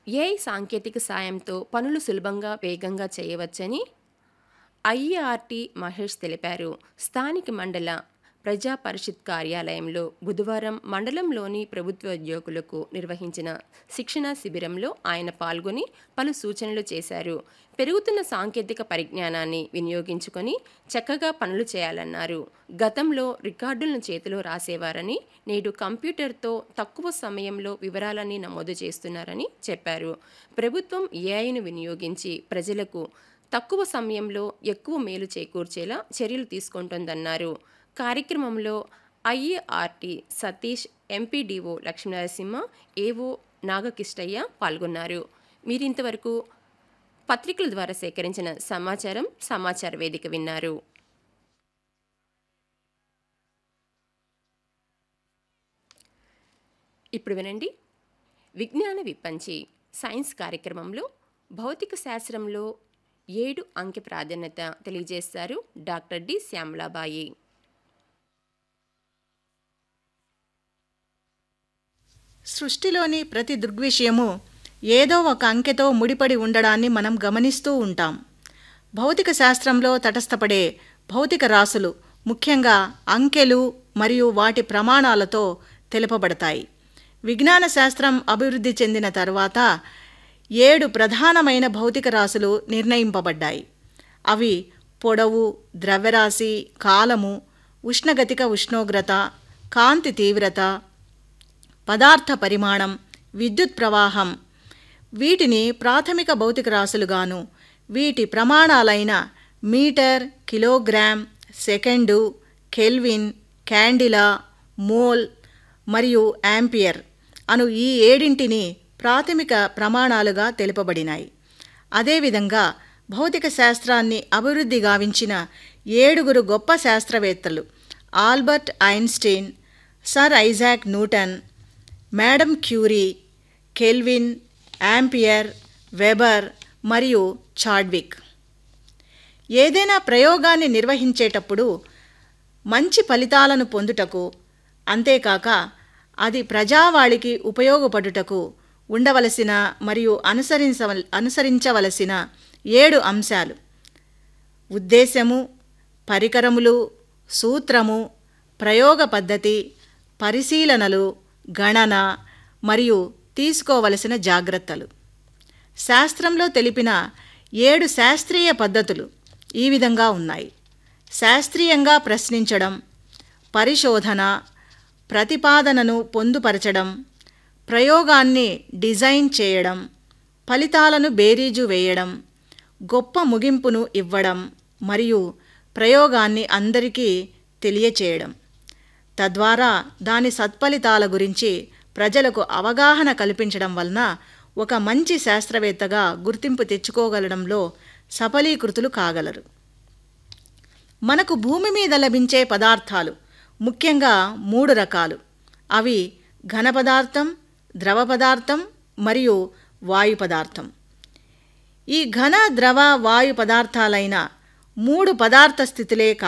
AI సాంకేతిక సాయంతో పనులు సులభంగా వేగంగా చేయవచ్చని ఐఆర్టీ మహేష్ తెలిపారు స్థానిక మండల ప్రజా పరిషత్ కార్యాలయంలో బుధవారం మండలంలోని ప్రభుత్వ ఉద్యోగులకు నిర్వహించిన శిక్షణా శిబిరంలో ఆయన పాల్గొని పలు సూచనలు చేశారు పెరుగుతున్న సాంకేతిక పరిజ్ఞానాన్ని వినియోగించుకొని చక్కగా పనులు చేయాలన్నారు గతంలో రికార్డులను చేతిలో రాసేవారని నేడు కంప్యూటర్తో తక్కువ సమయంలో వివరాలని నమోదు చేస్తున్నారని చెప్పారు ప్రభుత్వం ఏఐను వినియోగించి ప్రజలకు తక్కువ సమయంలో ఎక్కువ మేలు చేకూర్చేలా చర్యలు తీసుకుంటోందన్నారు కార్యక్రమంలో ఐఏఆర్టీ సతీష్ ఎంపీడీఓ లక్ష్మీనరసింహ ఏవో నాగకిష్టయ్య పాల్గొన్నారు మీరింతవరకు పత్రికల ద్వారా సేకరించిన సమాచారం సమాచార వేదిక విన్నారు ఇప్పుడు వినండి విజ్ఞాన విప్పంచి సైన్స్ కార్యక్రమంలో భౌతిక శాస్త్రంలో ఏడు అంకె ప్రాధాన్యత తెలియజేస్తారు డాక్టర్ డి శ్యామలాబాయి సృష్టిలోని ప్రతి దృగ్విషయము ఏదో ఒక అంకెతో ముడిపడి ఉండడాన్ని మనం గమనిస్తూ ఉంటాం భౌతిక శాస్త్రంలో తటస్థపడే భౌతిక రాసులు ముఖ్యంగా అంకెలు మరియు వాటి ప్రమాణాలతో తెలుపబడతాయి విజ్ఞాన శాస్త్రం అభివృద్ధి చెందిన తర్వాత ఏడు ప్రధానమైన భౌతిక రాశులు నిర్ణయింపబడ్డాయి అవి పొడవు ద్రవ్యరాశి కాలము ఉష్ణగతిక ఉష్ణోగ్రత కాంతి తీవ్రత పదార్థ పరిమాణం విద్యుత్ ప్రవాహం వీటిని ప్రాథమిక భౌతిక రాశులుగాను వీటి ప్రమాణాలైన metre kilogram second kelvin candela mole మరియు యాంపియర్ అను ఈ ఏడింటిని ప్రాథమిక ప్రమాణాలుగా తెలుపబడినాయి అదేవిధంగా భౌతిక శాస్త్రాన్ని అభివృద్ధి గావించిన ఏడుగురు గొప్ప శాస్త్రవేత్తలు Albert Einstein Sir Isaac Newton Madame Curie Kelvin Ampere Weber మరియు చాడ్విక్ ఏదైనా ప్రయోగాన్ని నిర్వహించేటప్పుడు మంచి ఫలితాలను పొందుటకు అంతేకాక అది ప్రజావాళికి ఉపయోగపడుటకు ఉండవలసిన మరియు అనుసరించ అనుసరించవలసిన ఏడు అంశాలు ఉద్దేశము పరికరములు సూత్రము ప్రయోగ పద్ధతి పరిశీలనలు గణన మరియు తీసుకోవలసిన జాగ్రత్తలు శాస్త్రంలో తెలిపిన ఏడు శాస్త్రీయ పద్ధతులు ఈ విధంగా ఉన్నాయి శాస్త్రీయంగా ప్రశ్నించడం పరిశోధన ప్రతిపాదనను పొందుపరచడం ప్రయోగాన్ని డిజైన్ చేయడం ఫలితాలను బేరీజు వేయడం గొప్ప ముగింపును ఇవ్వడం మరియు ప్రయోగాన్ని అందరికీ తెలియచేయడం తద్వారా దాని సత్ఫలితాల గురించి ప్రజలకు అవగాహన కల్పించడం వలన ఒక మంచి శాస్త్రవేత్తగా గుర్తింపు తెచ్చుకోగలడంలో సఫలీకృతులు కాగలరు మనకు భూమి మీద లభించే పదార్థాలు ముఖ్యంగా మూడు రకాలు అవి ఘన పదార్థం ద్రవ పదార్థం మరియు వాయు పదార్థం ఈ ఘన ద్రవ వాయు పదార్థాలైన మూడు పదార్థ స్థితులే